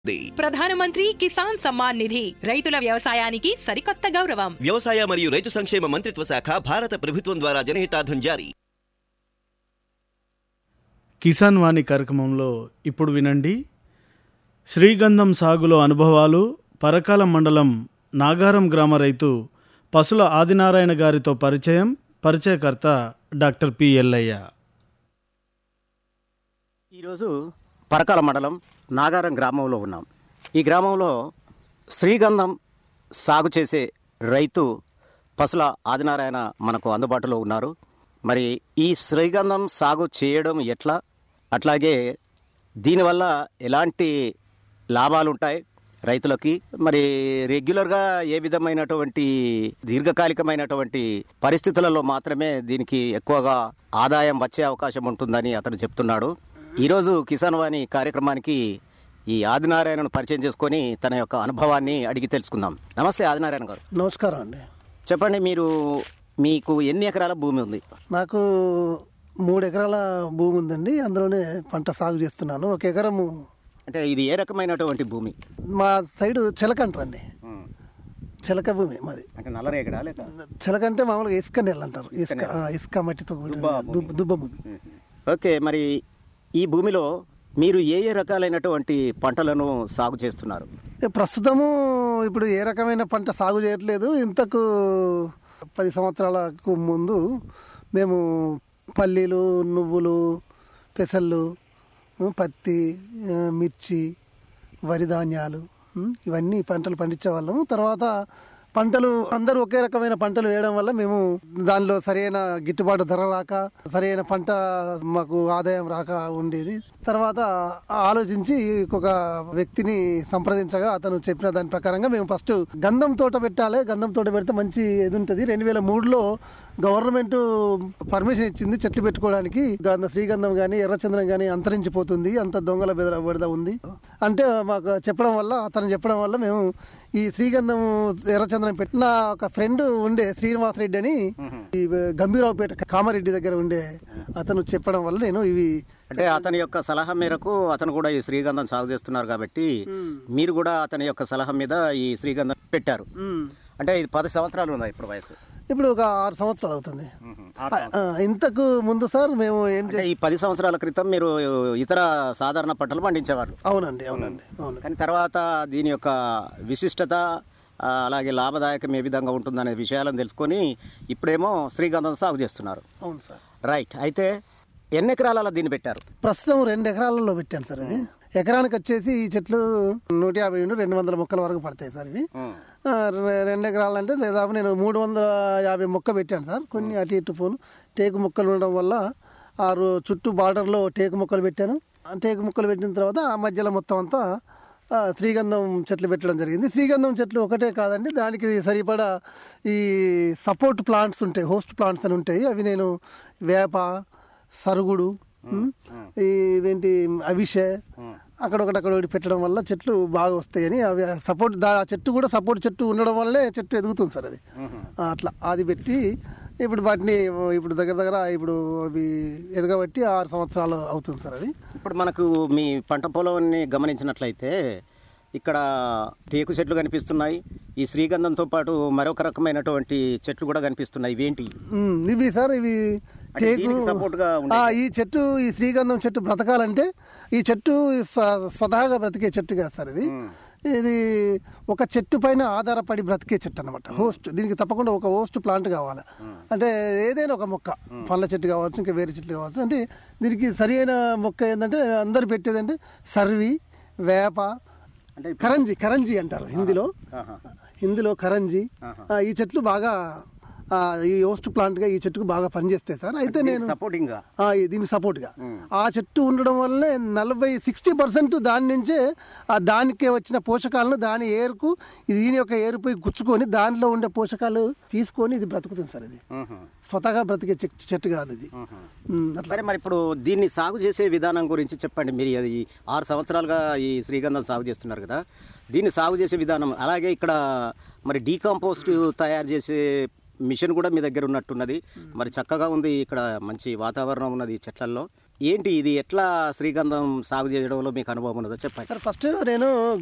The. ప్రధానమంత్రి కిసాన్ సమ్మాన్ నిధి రైతుల వ్యవసాయానికి సరికొత్త గౌరవం వ్యవసాయ మరియు రైతు సంక్షేమ మంత్రిత్వ శాఖ భారత ప్రభుత్వం ద్వారా జనహితార్థం జారీ కిసాన్ వాణి కార్యక్రమంలో ఇప్పుడు వినండి శ్రీగంధం సాగులో అనుభవాలు పరకాల మండలం నాగారం గ్రామ రైతు పసుల ఆదినారాయణ గారితో పరిచయం పరిచయకర్త డాక్టర్ పి ఎల్లయ్య ఈరోజు పరకాల మండలం నాగారం గ్రామంలో ఉన్నాం ఈ గ్రామంలో శ్రీగంధం సాగు చేసే రైతు పసుల ఆదినారాయణ మనకు అందుబాటులో ఉన్నారు మరి ఈ శ్రీగంధం సాగు చేయడం ఎట్లా అట్లాగే దీనివల్ల ఎలాంటి లాభాలు ఉంటాయి రైతులకి మరి రెగ్యులర్గా ఏ విధమైనటువంటి దీర్ఘకాలికమైనటువంటి పరిస్థితులలో మాత్రమే దీనికి ఎక్కువగా ఆదాయం వచ్చే అవకాశం ఉంటుందని అతను చెప్తున్నాడు ఈరోజు కిసాన్ వాణి కార్యక్రమానికి ఈ ఆదినారాయణను పరిచయం చేసుకొని తన యొక్క అనుభవాన్ని అడిగి తెలుసుకుందాం నమస్తే ఆదినారాయణ గారు నమస్కారం అండి చెప్పండి మీరు మీకు ఎన్ని ఎకరాల భూమి ఉంది నాకు మూడు ఎకరాల భూమి ఉందండి అందులోనే పంట సాగు చేస్తున్నాను ఒక ఎకరము అంటే ఇది ఏ రకమైనటువంటి భూమి మా సైడు చిలక అంటారండి చిలక భూమి మాది అంటే నల్లరేగడా లేక చిలక అంటే మామూలుగా ఇసుక నెల అంటారు ఇసుక ఆ, ఇసుక మట్టితో కూడిన దుబ్బ దుబ్బ భూమి ఓకే మరి ఈ భూమిలో మీరు ఏ ఏ రకాలైనటువంటి పంటలను సాగు చేస్తున్నారు ఏ, ప్రస్తుతము ఇప్పుడు ఏ రకమైన పంట సాగు చేయట్లేదు ఇంతకు పది సంవత్సరాలకు ముందు మేము పల్లీలు నువ్వులు పెసళ్ళు ఉ, పత్తి ఆ, మిర్చి వరి ధాన్యాలు ఉ, ఇవన్నీ పంటలు పండించే వాళ్ళము తర్వాత పంటలు అందరూ ఒకే రకమైన పంటలు వేయడం వల్ల మేము దానిలో సరైన గిట్టుబాటు ధర రాక సరైన పంట మాకు ఆదాయం రాక ఉండేది తర్వాత ఆలోచించి ఒక వ్యక్తిని సంప్రదించగా అతను చెప్పిన దాని ప్రకారంగా మేము ఫస్ట్ గంధం తోట పెట్టాలి గంధం తోట పెడితే మంచి ఇది ఉంటుంది రెండు వేల మూడులో గవర్నమెంట్ పర్మిషన్ ఇచ్చింది చెట్లు పెట్టుకోవడానికి గంధ శ్రీగంధం కానీ ఎర్రచంద్రం కానీ అంతరించిపోతుంది అంత దొంగల బెదర బెడద ఉంది అంటే మాకు చెప్పడం వల్ల అతను చెప్పడం వల్ల మేము ఈ శ్రీగంధం ఎర్రచంద్రం పెట్టిన ఒక ఫ్రెండ్ ఉండే శ్రీనివాస్ రెడ్డి అని ఈ గంభీరావుపేట కామారెడ్డి దగ్గర ఉండే అతను చెప్పడం వల్ల నేను ఇవి అంటే అతని యొక్క సలహా మేరకు అతను కూడా ఈ శ్రీగంధం సాగు చేస్తున్నారు కాబట్టి మీరు కూడా అతని యొక్క సలహా మీద ఈ శ్రీగంధం పెట్టారు అంటే ఇది పది సంవత్సరాలు ఉందా ఇప్పుడు వయసు ఇప్పుడు ఒక ఆరు సంవత్సరాలు అవుతుంది ఆ, ఇంతకు ముందు సార్ మేము ఏం చే- అంటే ఈ పది సంవత్సరాల క్రితం మీరు ఇతర సాధారణ పంటలు పండించేవారు అవునండి అవునండి అవును కానీ తర్వాత దీని యొక్క విశిష్టత ఆ, అలాగే లాభదాయకం ఏ విధంగా ఉంటుందనే విషయాలను తెలుసుకొని ఇప్పుడేమో శ్రీగంధం సాగు చేస్తున్నారు అవును సార్ రైట్ అయితే ఎన్ని ఎకరాలలో దీన్ని పెట్టారు ప్రస్తుతం రెండు ఎకరాలలో పెట్టాను సార్ ఇది ఎకరానికి వచ్చేసి ఈ చెట్లు నూట యాభై నుండి రెండు వందల మొక్కల వరకు పడతాయి సార్ ఇవి ఆ, రె- రెండు ఎకరాలు అంటే దాదాపు నేను మూడు వందల యాభై మొక్క పెట్టాను సార్ కొన్ని అటు ఇటు పోను టేకు మొక్కలు ఉండడం వల్ల ఆరు చుట్టూ బార్డర్లో టేకు మొక్కలు పెట్టాను ఆ టేకు మొక్కలు పెట్టిన తర్వాత ఆ మధ్యలో మొత్తం అంతా ఆ, శ్రీగంధం చెట్లు పెట్టడం జరిగింది శ్రీగంధం చెట్లు ఒకటే కాదండి దానికి సరిపడా ఈ సపోర్ట్ ప్లాంట్స్ ఉంటాయి హోస్ట్ ప్లాంట్స్ అని ఉంటాయి అవి నేను వేప సరుగుడు ఉమ్, ఈ ఇవేంటి అవిషే అక్కడ ఒకటి అక్కడ ఒకటి పెట్టడం వల్ల చెట్లు బాగా వస్తాయని అవి సపోర్ట్ దా ఆ చెట్టు కూడా సపోర్ట్ చెట్టు ఉండడం వల్లే చెట్టు ఎదుగుతుంది సార్ అది ఆ, అట్లా అది పెట్టి ఇప్పుడు వాటిని ఇప్పుడు దగ్గర దగ్గర ఇప్పుడు అవి ఎదగబట్టి ఆరు సంవత్సరాలు అవుతుంది సార్ అది ఇప్పుడు మనకు మీ పంట పొలాన్ని గమనించినట్లయితే ఇక్కడ టేకు చెట్లు కనిపిస్తున్నాయి ఈ శ్రీగంధంతో పాటు మరొక రకమైనటువంటి చెట్లు కూడా కనిపిస్తున్నాయి ఇవేంటి ఉమ్, ఇవి సార్ ఇవి టేకు దీనికి support గా ఉండే- ఆ, ఈ చెట్టు ఈ శ్రీగంధం చెట్టు బ్రతకాలంటే ఈ చెట్టు స్వ- స్వతహాగా బ్రతికే చెట్టు కాదు సార్ ఇది ఇది ఒక చెట్టు పైన ఆధారపడి బ్రతికే చెట్టు అనమాట హోస్ట్ దీనికి తప్పకుండా ఒక హోస్ట్ ప్లాంట్ కావాలి అంటే ఏదైనా ఒక మొక్క పండ్ల చెట్టు కావచ్చు ఇంకా వేరే చెట్లు కావచ్చు అంటే దీనికి సరైన మొక్క ఏంటంటే అందరు పెట్టేది అంటే సర్వి వేప అంటే కరంజీ కరంజీ అంటారు హిందీలో హిందీలో కరంజీ ఆ, ఈ చెట్లు బాగా ఆ, ఈ హోస్ట్ ప్లాంట్గా ఈ చెట్టుకు బాగా పనిచేస్తాయి సార్ అయితే నేను సపోర్టింగ్ గా ఆ, ఈ దీని సపోర్ట్గా ఆ చెట్టు ఉండడం వల్లనే నలభై సిక్స్టీ పర్సెంట్ దాని నుంచే ఆ దానికే వచ్చిన పోషకాలను దాని ఏరుకు ఇది దీని యొక్క ఏరుపై గుచ్చుకొని దానిలో ఉండే పోషకాలు తీసుకొని ఇది బ్రతుకుతుంది సార్ ఇది స్వతహాగా బ్రతికే చెట్టు చెట్టు కాదు ఇది ఉమ్, అట్లా సరే మరి ఇప్పుడు దీన్ని సాగు చేసే విధానం గురించి చెప్పండి మీరు అది ఆరు సంవత్సరాలుగా ఈ శ్రీగంధం సాగు చేస్తున్నారు కదా దీన్ని సాగు చేసే విధానం అలాగే ఇక్కడ మరి డీకంపోస్ట్ తయారు చేసే మిషన్ కూడా మీ దగ్గర ఉన్నట్టున్నది మరి చక్కగా ఉంది ఇక్కడ మంచి వాతావరణం ఉన్నది ఈ చెట్లల్లో ఏంటి ఇది ఎట్లా శ్రీగంధం సాగు చేయడంలో మీకు అనుభవం ఉన్నదో చెప్పండి సార్ ఫస్ట్ నేను